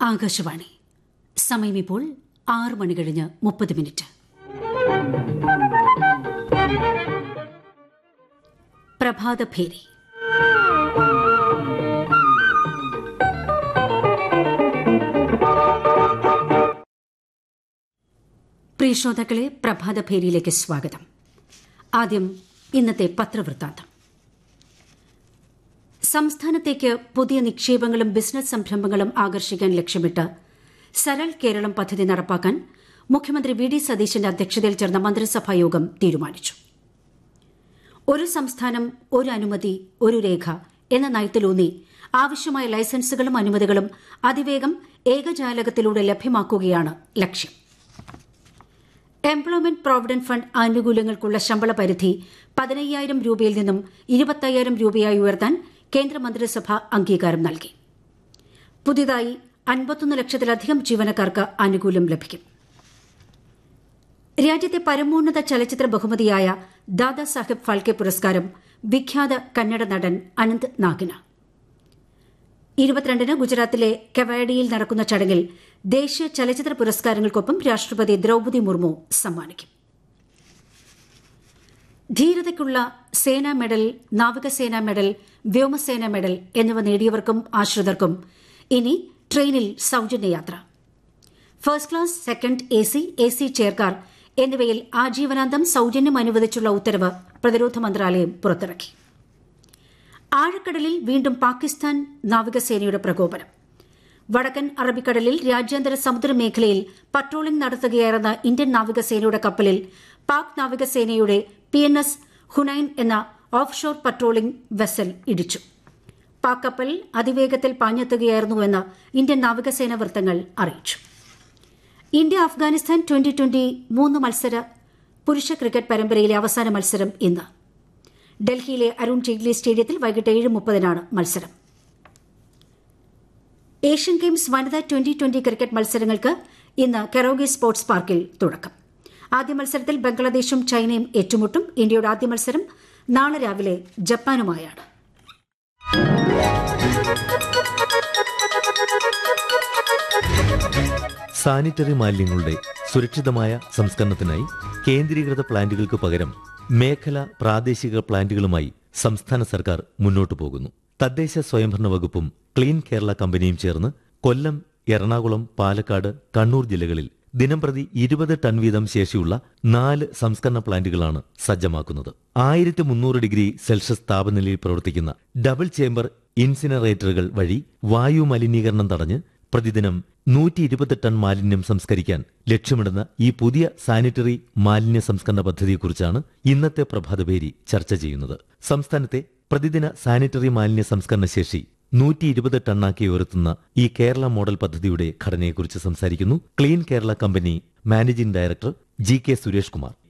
ആകാശവാണി സമയം ഇപ്പോൾ ആറ് മണി കഴിഞ്ഞ് മുപ്പത് മിനിറ്റ് പ്രഭാതഭേരി പ്രിയ ശ്രോതാക്കളെ പ്രഭാതഭേരിയിലേക്ക് സ്വാഗതം ആദ്യം ഇന്നത്തെ പത്രവൃത്താന്തം സംസ്ഥാനത്തേക്ക് പുതിയ നിക്ഷേപങ്ങളും ബിസിനസ് സംരംഭങ്ങളും ആകർഷിക്കാൻ ലക്ഷ്യമിട്ട് സരൾ കേരളം പദ്ധതി നടപ്പാക്കാൻ മുഖ്യമന്ത്രി വി ഡി സതീശന്റെ അധ്യക്ഷതയിൽ ചേർന്ന മന്ത്രിസഭാ യോഗം തീരുമാനിച്ചു ഒരു സംസ്ഥാനം ഒരു അനുമതി ഒരു രേഖ എന്ന നയത്തിലൂന്നി ആവശ്യമായ ലൈസൻസുകളും അനുമതികളും അതിവേഗം ഏകജാലകത്തിലൂടെ ലഭ്യമാക്കുകയാണ് ലക്ഷ്യം എംപ്ലോയ്മെന്റ് പ്രോവിഡന്റ് ഫണ്ട് ആനുകൂല്യങ്ങൾക്കുള്ള ശമ്പള പരിധി പതിനയ്യായിരം രൂപയിൽ നിന്നും ഇരുപത്തയ്യായിരം രൂപയായി ഉയർത്താൻ കേന്ദ്രമന്ത്രിസഭ അംഗീകാരം നൽകി പുതിയതായി അൻപത്തൊന്ന് ലക്ഷത്തിലധികം ജീവനക്കാർക്ക് ആനുകൂല്യം ലഭിക്കും രാജ്യത്തെ പരമോന്നത ചലച്ചിത്ര ബഹുമതിയായ ദാദാ സാഹിബ് ഫാൽക്കെ പുരസ്കാരം വിഖ്യാത കന്നഡ നടൻ അനന്ത് നാഗിന് ഇരുപത്തിരണ്ടിന് ഗുജറാത്തിലെ കെവാഡിയിൽ നടക്കുന്ന ചടങ്ങിൽ ദേശീയ ചലച്ചിത്ര പുരസ്കാരങ്ങൾക്കൊപ്പം രാഷ്ട്രപതി ദ്രൌപതി മുർമു സമ്മാനിക്കും ധീരതയ്ക്കുള്ള സേനാ മെഡൽ നാവികസേനാ മെഡൽ വ്യോമസേനാ മെഡൽ എന്നിവ നേടിയവർക്കും ആശ്രിതർക്കും ഇനി ട്രെയിനിൽ സൌജന്യ യാത്ര first class second A C A C chair car എന്നിവയിൽ ആജീവനാന്തം സൌജന്യം അനുവദിച്ചുള്ള ഉത്തരവ് പ്രതിരോധ മന്ത്രാലയം പുറത്തിറക്കി ആഴക്കടലിൽ വീണ്ടും പാകിസ്ഥാൻ നാവികസേനയുടെ പ്രകോപനം വടക്കൻ അറബിക്കടലിൽ രാജ്യാന്തര സമുദ്രമേഖലയിൽ പട്രോളിംഗ് നടത്തുകയായിരുന്ന ഇന്ത്യൻ നാവികസേനയുടെ കപ്പലിൽ പാക് നാവികസേനയുടെ പി എൻ എസ് ഹുനൈൻ എന്ന ഓഫ് ഷോർ പട്രോളിംഗ് വെസൽ ഇടിച്ചു പാക് കപ്പൽ അതിവേഗത്തിൽ പാഞ്ഞെത്തുകയായിരുന്നുവെന്ന് ഇന്ത്യൻ നാവികസേന വൃത്തങ്ങൾ അറിയിച്ചു ഇന്ത്യ അഫ്ഗാനിസ്ഥാൻ ട്വന്റി ട്വന്റി മൂന്ന് മത്സര പുരുഷ ക്രിക്കറ്റ് പരമ്പരയിലെ അവസാന മത്സരം ഇന്ന് ഡൽഹിയിലെ അരുൺ ജെയ്റ്റ്ലി സ്റ്റേഡിയത്തിൽ വൈകിട്ട് ഏഴ് മുപ്പതിനാണ് മത്സരം ഏഷ്യൻ ഗെയിംസ് വനിതാ ട്വന്റി ട്വന്റി ക്രിക്കറ്റ് മത്സരങ്ങൾക്ക് ഇന്ന് കെറോഗി സ്പോർട്സ് പാർക്കിൽ തുടക്കം ആദ്യ മത്സരത്തിൽ ബംഗ്ലാദേശും ചൈനയും ഏറ്റുമുട്ടും ഇന്ത്യയുടെ ആദ്യ മത്സരം നാളെ രാവിലെ ജപ്പാനുമായാണ് സാനിറ്ററി മാലിന്യങ്ങളുടെ സുരക്ഷിതമായ സംസ്കരണത്തിനായി കേന്ദ്രീകൃത പ്ലാന്റുകൾക്ക് പകരം മേഖല പ്രാദേശിക പ്ലാന്റുകളുമായി സംസ്ഥാന സർക്കാർ മുന്നോട്ടു പോകുന്നു തദ്ദേശ സ്വയംഭരണ വകുപ്പും ക്ലീൻ കേരള കമ്പനിയും ചേർന്ന് കൊല്ലം എറണാകുളം പാലക്കാട് കണ്ണൂർ ജില്ലകളിൽ ദിനംപ്രതി ഇരുപത് ടൺ വീതം ശേഷിയുള്ള നാല് സംസ്കരണ പ്ലാന്റുകളാണ് സജ്ജമാക്കുന്നത് ആയിരത്തി മുന്നൂറ് ഡിഗ്രി സെൽഷ്യസ് താപനിലയിൽ പ്രവർത്തിക്കുന്ന ഡബിൾ ചേംബർ ഇൻസിനറേറ്ററുകൾ വഴി വായു മലിനീകരണം തടഞ്ഞ് പ്രതിദിനം നൂറ്റി ഇരുപത് ടൺ മാലിന്യം സംസ്കരിക്കാൻ ലക്ഷ്യമിടുന്ന ഈ പുതിയ സാനിറ്ററി മാലിന്യ സംസ്കരണ പദ്ധതിയെക്കുറിച്ചാണ് ഇന്നത്തെ പ്രഭാതപേരി ചർച്ച ചെയ്യുന്നത് സംസ്ഥാനത്തെ പ്രതിദിന സാനിറ്ററി മാലിന്യ സംസ്കരണ ശേഷി നൂറ്റി ഇരുപത് ടണ്ണാക്കി ഉയർത്തുന്ന ഈ കേരള മോഡൽ പദ്ധതിയുടെ ഘടനയെക്കുറിച്ച് സംസാരിക്കുന്നു clean Kerala company managing director G K Suresh Kumar